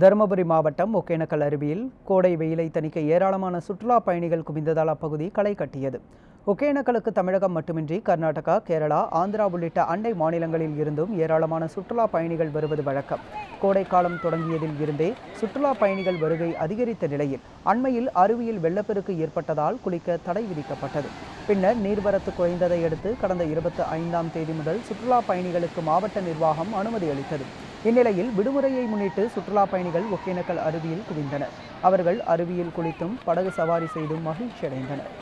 தருமபுரி மாவட்டம் ஒகேனக்கல் அருவியில் கோடை வெயிலை தணிக்க ஏராளமான சுற்றுலா பயணிகள் குவிந்ததால் அப்பகுதி களை கட்டியது ஒகேனக்கலுக்கு தமிழகம் மட்டுமின்றி கர்நாடகா கேரளா ஆந்திரா உள்ளிட்ட அண்டை மாநிலங்களில் இருந்தும் ஏராளமான சுற்றுலா பயணிகள் வருவது வழக்கம் கோடை காலம் தொடங்கியதில் இருந்தே சுற்றுலா பயணிகள் வருகை அதிகரித்த நிலையில் அண்மையில் அருவியில் வெள்ளப்பெருக்கு ஏற்பட்டதால் குளிக்க தடை விதிக்கப்பட்டது பின்னர் நீர்வரத்து குறைந்ததை அடுத்து கடந்த இருபத்தி ஐந்தாம் தேதி முதல் சுற்றுலா பயணிகளுக்கு மாவட்ட நிர்வாகம் அனுமதி அளித்தது இந்நிலையில் விடுமுறையை முன்னிட்டு சுற்றுலா பயணிகள் ஒகேனக்கல் அருவியில் குவிந்தனர் அவர்கள் அருவியில் குளித்தும் படகு சவாரி செய்தும் மகிழ்ச்சி அடைந்தனர்